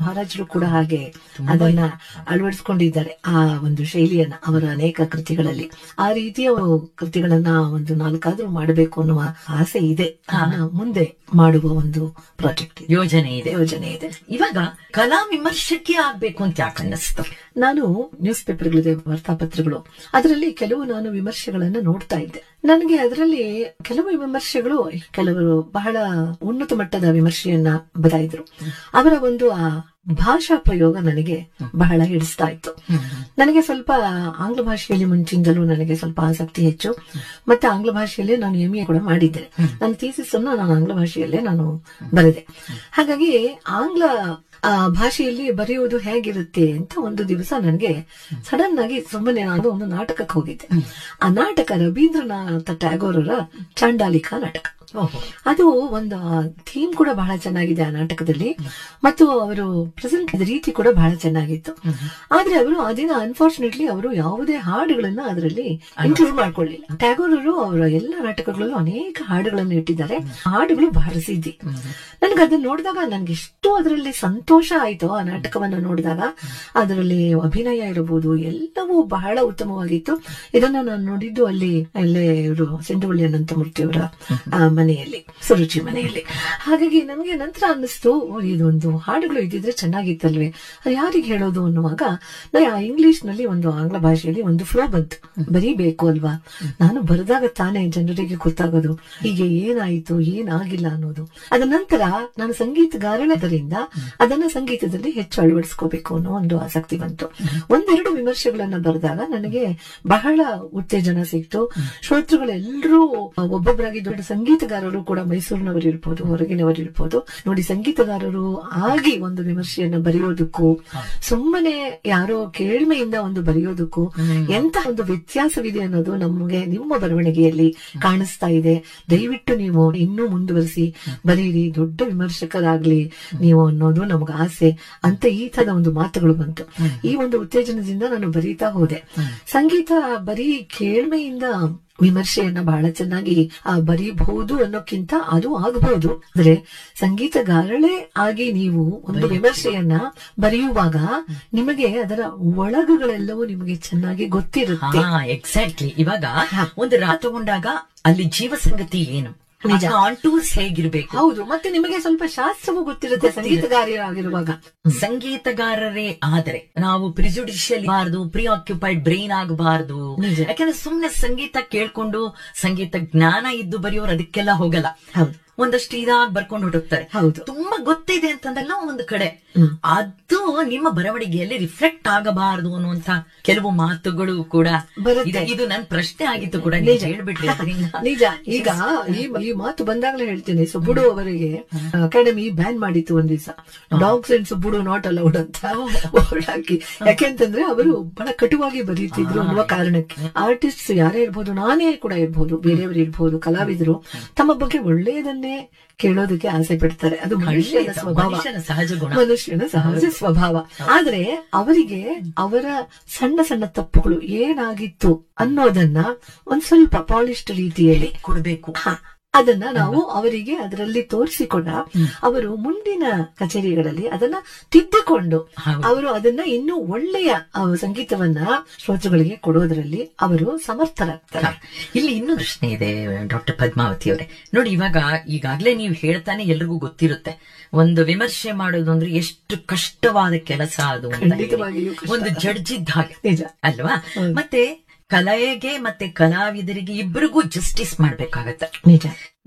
ಮಹಾರಾಜರು ಕೂಡ ಹಾಗೆ ಅದನ್ನ ಅಳವಡಿಸ್ಕೊಂಡಿದ್ದಾರೆ ಆ ಒಂದು ಶೈಲಿಯನ್ನ ಅವರ ಅನೇಕ ಕೃತಿಗಳಲ್ಲಿ ಆ ರೀತಿಯ ಕೃತಿಗಳನ್ನ ಒಂದು ನಾಲ್ಕಾದ್ರೂ ಮಾಡಬೇಕು ಅನ್ನುವ ಆಸೆ ಇದೆ ಅದನ್ನ ಮುಂದೆ ಮಾಡುವ ಒಂದು ಪ್ರಾಜೆಕ್ಟ್ ಇದೆ ಯೋಜನೆ ಇದೆ ಯೋಜನೆ ಇದೆ ಇವಾಗ ಕಲಾ ವಿಮರ್ಶಕಿ ಆಗ್ಬೇಕು ಅಂತ ಯಾಕೆ ಅನ್ನಿಸ್ತು ನಾನು ನ್ಯೂಸ್ ಪೇಪರ್ಗಳಿದೆ ವಾರ್ತಾಪತ್ರಗಳು ಅದರಲ್ಲಿ ಕೆಲವು ನಾನು ವಿಮರ್ಶೆಗಳನ್ನ ನೋಡ್ತಾ ಇದ್ದೆ ನನಗೆ ಅದರಲ್ಲಿ ಕೆಲವು ವಿಮರ್ಶೆಗಳು ಕೆಲವರು ಬಹಳ ಉನ್ನತ ಮಟ್ಟದ ವಿಮರ್ಶೆಯನ್ನ ಬರೆದಿದ್ರು ಅವರ ಒಂದು ಆ ಭಾಷಾ ಪ್ರಯೋಗ ನನಗೆ ಬಹಳ ಹಿಡಿಸ್ತಾ ಇತ್ತು ನನಗೆ ಸ್ವಲ್ಪ ಆಂಗ್ಲ ಭಾಷೆಯಲ್ಲಿ ಮುಂಚಿಂದಲೂ ನನಗೆ ಸ್ವಲ್ಪ ಆಸಕ್ತಿ ಹೆಚ್ಚು ಮತ್ತೆ ಆಂಗ್ಲ ಭಾಷೆಯಲ್ಲೇ ನಾನು ಎಂ ಎ ಕೂಡ ಮಾಡಿದ್ದೇನೆ ನನ್ನ ಥೀಸಿಸ್ ಅನ್ನು ನಾನು ಆಂಗ್ಲ ಭಾಷೆಯಲ್ಲೇ ನಾನು ಬರೆದೆ ಹಾಗಾಗಿ ಆಂಗ್ಲ ಆ ಭಾಷೆಯಲ್ಲಿ ಬರೆಯುವುದು ಹೇಗಿರುತ್ತೆ ಅಂತ ಒಂದು ದಿವಸ ನನಗೆ ಸಡನ್ ಆಗಿ ಸುಮ್ಮನೆ ನಾನು ಒಂದು ನಾಟಕಕ್ಕೆ ಹೋಗಿದ್ದೆ ಆ ನಾಟಕ ರವೀಂದ್ರನಾಥ ಟ್ಯಾಗೋರರ ಚಾಂಡಾಲಿಕಾ ನಾಟಕ ಓಹೋ ಅದು ಒಂದು ಥೀಮ್ ಕೂಡ ಬಹಳ ಚೆನ್ನಾಗಿದೆ ಆ ನಾಟಕದಲ್ಲಿ ಮತ್ತು ಅವರು ಪ್ರೆಸೆಂಟ್ ರೀತಿ ಕೂಡ ಬಹಳ ಚೆನ್ನಾಗಿತ್ತು ಆದ್ರೆ ಅವರು ಅದಿನ ಅನ್ಫಾರ್ಚುನೇಟ್ಲಿ ಅವರು ಯಾವುದೇ ಹಾಡುಗಳನ್ನ ಅದರಲ್ಲಿ ಇನ್ಕ್ಲೂಡ್ ಮಾಡ್ಕೊಳ್ಳಿಲ್ಲ ಟ್ಯಾಗೋರ್ ಅವರು ಅವರ ಎಲ್ಲ ನಾಟಕಗಳಲ್ಲೂ ಅನೇಕ ಹಾಡುಗಳನ್ನು ಇಟ್ಟಿದ್ದಾರೆ ಹಾಡುಗಳು ಬಹಳ ಸಿದ್ಧಿ ನನ್ಗೆ ಅದನ್ನ ನೋಡಿದಾಗ ನನ್ಗೆ ಎಷ್ಟು ಅದರಲ್ಲಿ ಸಂತೋಷ ಆಯ್ತು ಆ ನಾಟಕವನ್ನು ನೋಡಿದಾಗ ಅದರಲ್ಲಿ ಅಭಿನಯ ಇರಬಹುದು ಎಲ್ಲವೂ ಬಹಳ ಉತ್ತಮವಾಗಿತ್ತು ಇದನ್ನ ನಾನು ನೋಡಿದ್ದು ಅಲ್ಲಿ ಅಲ್ಲೇ ಇವರು ಸಿಂಧುವಳ್ಳಿ ಅನಂತಮೂರ್ತಿ ಅವರ ಆ, ಮನೆಯಲ್ಲಿ ಸುರುಚಿ ಮನೆಯಲ್ಲಿ ಹಾಗಾಗಿ ನನಗೆ ನಂತರ ಅನ್ನಿಸ್ತು ಓ, ಇದೊಂದು ಹಾಡುಗಳು ಇದ್ದಿದ್ರೆ ಚೆನ್ನಾಗಿತ್ತಲ್ವೇ ಅದು ಯಾರಿಗೆ ಹೇಳೋದು ಅನ್ನುವಾಗ ನಾ ಆ ಇಂಗ್ಲಿಷ್ ನಲ್ಲಿ ಒಂದು ಆಂಗ್ಲ ಭಾಷೆಯಲ್ಲಿ ಒಂದು ಫ್ಲೋ ಬಂತು ಬರೀಬೇಕು ಅಲ್ವಾ ನಾನು ಬರೆದಾಗ ತಾನೇ ಜನರಿಗೆ ಗೊತ್ತಾಗೋದು ಹೀಗೆ ಏನಾಯಿತು ಏನಾಗಿಲ್ಲ ಅನ್ನೋದು ಅದ ನಂತರ ನಾನು ಸಂಗೀತಗಾರಳದರಿಂದ ಅದನ್ನ ಸಂಗೀತದಲ್ಲಿ ಹೆಚ್ಚು ಅಳವಡಿಸ್ಕೋಬೇಕು ಅನ್ನೋ ಒಂದು ಆಸಕ್ತಿ ಬಂತು ಒಂದೆರಡು ವಿಮರ್ಶೆಗಳನ್ನ ಬರೆದಾಗ ನನಗೆ ಬಹಳ ಉತ್ತೇಜನ ಸಿಕ್ತು ಶ್ರೋತೃಗಳೆಲ್ಲರೂ ಒಬ್ಬೊಬ್ಬರಾಗಿ ದೊಡ್ಡ ಸಂಗೀತಗಾರರು ಕೂಡ ಮೈಸೂರಿನವರು ಇರ್ಬೋದು ಹೊರಗಿನವರು ಇರ್ಬೋದು ನೋಡಿ ಸಂಗೀತಗಾರರು ಆಗಿ ಒಂದು ವಿಮರ್ಶೆಯನ್ನ ಬರೆಯೋದಕ್ಕೂ ಸುಮ್ಮನೆ ಯಾರೋ ಕೇಳ್ಮೆಯಿಂದ ಒಂದು ಬರೆಯೋದಕ್ಕೂ ಎಂತ ಒಂದು ವ್ಯತ್ಯಾಸವಿದೆ ಅನ್ನೋದು ನಮಗೆ ನಿಮ್ಮ ಬರವಣಿಗೆಯಲ್ಲಿ ಕಾಣಿಸ್ತಾ ಇದೆ ದಯವಿಟ್ಟು ನೀವು ಇನ್ನೂ ಮುಂದುವರಿಸಿ ಬರೀರಿ ದೊಡ್ಡ ವಿಮರ್ಶಕರಾಗ್ಲಿ ನೀವು ಅನ್ನೋದು ನಮ್ಗೆ ಆಸೆ ಅಂತ ಈ ತರದ ಒಂದು ಮಾತುಗಳು ಬಂತು ಈ ಒಂದು ಉತ್ತೇಜನದಿಂದ ನಾನು ಬರೀತಾ ಹೋದೆ ಸಂಗೀತ ಬರೀ ಕೇಳ್ಮೆಯಿಂದ ವಿಮರ್ಶೆಯನ್ನ ಬಹಳ ಚೆನ್ನಾಗಿ ಆ, ಬರೀಬಹುದು ಅನ್ನೋಕ್ಕಿಂತ ಅದು ಆಗಬಹುದು ಆದ್ರೆ ಸಂಗೀತಗಾರಳೇ ಆಗಿ ನೀವು ಒಂದು ವಿಮರ್ಶೆಯನ್ನ ಬರೆಯುವಾಗ ನಿಮಗೆ ಅದರ ಒಳಗುಗಳೆಲ್ಲವೂ ನಿಮಗೆ ಚೆನ್ನಾಗಿ ಗೊತ್ತಿರುತ್ತೆ ಹಾ ಎಕ್ಸಾಕ್ಟ್ಲಿ ಇವಾಗ ಒಂದು ರಾತ್ ತಗೊಂಡಾಗ ಅಲ್ಲಿ ಜೀವ ಸಂಗತಿ ಏನು ನಿಜ. ಕಾಂಟೂರ್ಸ್ ಹೇಗಿರ್ಬೇಕು ಹೌದು ಮತ್ತೆ ನಿಮಗೆ ಸ್ವಲ್ಪ ಶಾಸ್ತ್ರವೂ ಗೊತ್ತಿರುತ್ತೆ ಸಂಗೀತಗಾರಿಯಾಗಿರುವಾಗ ಸಂಗೀತಗಾರರೇ ಆದರೆ ನಾವು ಪ್ರಿಜುಡಿಷಿಯಲ್ ಬಾರದು ಪ್ರಿ ಆಕ್ಯುಪೈಡ್ ಬ್ರೈನ್ ಆಗಬಾರದು ನಿಜ. ಯಾಕಂದ್ರೆ ಸುಮ್ನೆ ಸಂಗೀತ ಕೇಳ್ಕೊಂಡು ಸಂಗೀತ ಜ್ಞಾನ ಇದ್ದು ಬರೆಯೋರು ಅದಕ್ಕೆಲ್ಲ ಹೋಗಲ್ಲ ಹೌದು ಒಂದಷ್ಟು ಇದಾಗಿ ಬರ್ಕೊಂಡು ಹೊರಟೋಗ್ತಾರೆ ಹೌದು ತುಂಬಾ ಗೊತ್ತಿದೆ ಅಂತಂದಲ್ಲ ಒಂದು ಕಡೆ ಹ್ಮ್. ಅದು ನಿಮ್ಮ ಬರವಣಿಗೆಯಲ್ಲಿ ರಿಫ್ಲೆಕ್ಟ್ ಆಗಬಾರದು ಅನ್ನುವಂತ ಕೆಲವು ಮಾತುಗಳು ಕೂಡ ಬರುತ್ತೆ. ಇದು- ಇದು ನನ್ ಪ್ರಶ್ನೆ ಆಗಿತ್ತು ಕೂಡ ನೀವು ಹೇಳ್ಬಿಟ್ರಿ ಅದರಿಂದ ನಿಜ ಈಗ ಈ ಈ ಮಾತು ಬಂದಾಗಲೇ ಹೇಳ್ತೀನಿ ಸುಬ್ಬುಡು ಅವರಿಗೆ ಅಕಾಡೆಮಿ ಬ್ಯಾನ್ ಮಾಡಿತ್ತು ಒಂದ್ ದಿವಸ ಡಾಗ್ಸ್ ಅಂಡ್ ಸುಬ್ಬುಡು ನಾಟ್ ಅಲೌಡ್ ಅಂತ ಬೋರ್ಡ್ ಹಾಕಿ ಯಾಕೆಂತಂದ್ರೆ ಅವರು ಬಹಳ ಕಟುವಾಗಿ ಬರೀತಿದ್ರು ಅನ್ನುವ ಕಾರಣಕ್ಕೆ ಆರ್ಟಿಸ್ಟ್ ಯಾರೇ ಇರ್ಬೋದು ನಾನೇ ಕೂಡ ಇರ್ಬೋದು ಬೇರೆಯವರು ಇರ್ಬೋದು ಕಲಾವಿದರು ತಮ್ಮ ಬಗ್ಗೆ ಒಳ್ಳೆಯದನ್ನೇ ಕೇಳೋದಕ್ಕೆ ಆಸೆ ಪಡ್ತಾರೆ ಅದು ಮನುಷ್ಯನ ಖಂಡಿತ, ಸ್ವಭಾವ ಮನುಷ್ಯನ ಸಹಜ ಗುಣ ಮನುಷ್ಯನ ಸಹಜ ಸ್ವಭಾವ ಆದ್ರೆ ಅವರಿಗೆ ಅವರ ಸಣ್ಣ ಸಣ್ಣ ತಪ್ಪುಗಳು ಏನಾಗಿತ್ತು ಅನ್ನೋದನ್ನ ಒಂದ್ ಸ್ವಲ್ಪ ಪಾಲಿಸ್ಟ್ ರೀತಿಯಲ್ಲಿ ಕೊಡ್ಬೇಕು ಹ, ಅದನ್ನ ನಾವು ಅವರಿಗೆ ಅದರಲ್ಲಿ ತೋರಿಸಿಕೊಂಡ ಅವರು ಮುಂದಿನ ಕಚೇರಿಗಳಲ್ಲಿ ಅದನ್ನ ತಿದ್ದಿಕೊಂಡು ಹೌದು. ಅವರು ಅದನ್ನ ಇನ್ನೂ ಒಳ್ಳೆಯ ಆ, ಸಂಗೀತವನ್ನ ಶ್ರೋತೃಗಳಿಗೆ ಕೊಡೋದ್ರಲ್ಲಿ ಅವರು ಸಮರ್ಥರಾಗ್ತಾರೆ ಇಲ್ಲಿ ಇನ್ನೊಂದು ಪ್ರಶ್ನೆ ಇದೆ ಡಾಕ್ಟರ್ ಪದ್ಮಾವತಿ ಅವರೇ ನೋಡಿ ಇವಾಗ ಈಗಾಗ್ಲೇ ನೀವು ಹೇಳ್ತಾನೆ ಎಲ್ರಿಗೂ ಗೊತ್ತಿರುತ್ತೆ ಒಂದು ವಿಮರ್ಶೆ ಮಾಡೋದು ಅಂದ್ರೆ ಎಷ್ಟು ಕಷ್ಟವಾದ ಕೆಲಸ ಅದು ಅಂತ ಹೇಳಿ. ಖಂಡಿತವಾಗಿಯೂ ಕಷ್ಟ. ಒಂದು ಜಡ್ಜ್ ಇದ್ದ ಹಾಗೆ ನಿಜ ಅಲ್ವಾ ಮತ್ತೆ ಕಲೆಗೆ ಮತ್ತೆ ಕಲಾವಿದರಿಗೆ ಇಬ್ಬರಿಗೂ ಜಸ್ಟಿಸ್ ಮಾಡ್ಬೇಕಾಗತ್ತೆ ನಿಜ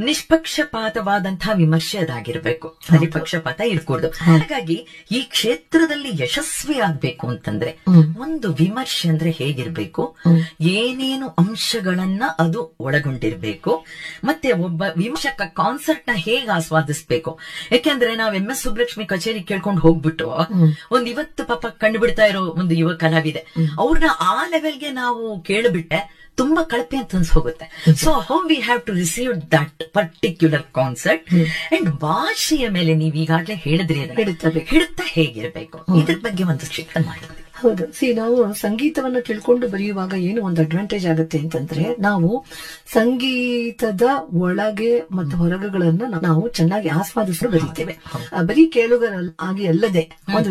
ನಿಷ್ಪಕ್ಷಪಾತವಾದಂತಹ ವಿಮರ್ಶೆ ಅದಾಗಿರ್ಬೇಕು ಅಲ್ಲಿ ಪಕ್ಷಪಾತ ಇರ್ಕೂಡ್ದು ಹಾಗಾಗಿ ಈ ಕ್ಷೇತ್ರದಲ್ಲಿ ಯಶಸ್ವಿ ಆಗ್ಬೇಕು ಅಂತಂದ್ರೆ ಹ್ಮ್. ಒಂದು ವಿಮರ್ಶೆ ಅಂದ್ರೆ ಹೇಗಿರ್ಬೇಕು ಏನೇನು ಅಂಶಗಳನ್ನ ಅದು ಒಳಗೊಂಡಿರ್ಬೇಕು ಮತ್ತೆ ಒಬ್ಬ ವಿಮರ್ಶಕ ಕಾನ್ಸರ್ಟ್ ನ ಹೇಗೆ ಆಸ್ವಾದಿಸ್ಬೇಕು ಯಾಕೆಂದ್ರೆ ನಾವ್ ಎಂ ಎಸ್ ಸುಬ್ಲಕ್ಷ್ಮಿ ಕಚೇರಿ ಕೇಳ್ಕೊಂಡು ಹೋಗ್ಬಿಟ್ಟು ಒಂದ್ ಇವತ್ತು ಪಾಪ ಕಂಡುಬಿಡ್ತಾ ಇರೋ ಒಂದು ಯುವ ಕಲಾವಿದೆ ಅವ್ರನ್ನ ಆ ಲೆವೆಲ್ಗೆ ನಾವು ಕೇಳಿಬಿಟ್ಟೆ ತುಂಬಾ ಕಳಪೆ ಅಂತ ಅನ್ಸ್ ಹೋಗುತ್ತೆ so how we have to receive that particular concert and ಭಾಷೆಯ ಮೇಲೆ ನೀವು ಈಗಾಗಲೇ ಹೇಳಿದ್ರಿ ಅದನ್ನ. ಹಿಡಿತಬೇಕು. ಹಿಡಿತ ಹೇಗಿರ್ಬೇಕು ಇದ್ರ ಬಗ್ಗೆ ಒಂದು ಶಿಕ್ಷಣ ಮಾಡಿದ್ವಿ ಹೌದು ಸಿ ನಾವು ಸಂಗೀತವನ್ನ ತಿಳ್ಕೊಂಡು ಬರೆಯುವಾಗ ಏನು ಒಂದು ಅಡ್ವಾಂಟೇಜ್ ಆಗುತ್ತೆ ಅಂತಂದ್ರೆ ನಾವು ಸಂಗೀತದ ಒಳಗೆ ಮತ್ತು ಹೊರಗುಗಳನ್ನ ನಾವು ಚೆನ್ನಾಗಿ ಆಸ್ವಾದಿಸಲು ಬರೀತೇವೆ ಆ, ಬರೀ ಕೇಳುಗರ ಆಗಿ ಅಲ್ಲದೆ ಒಂದು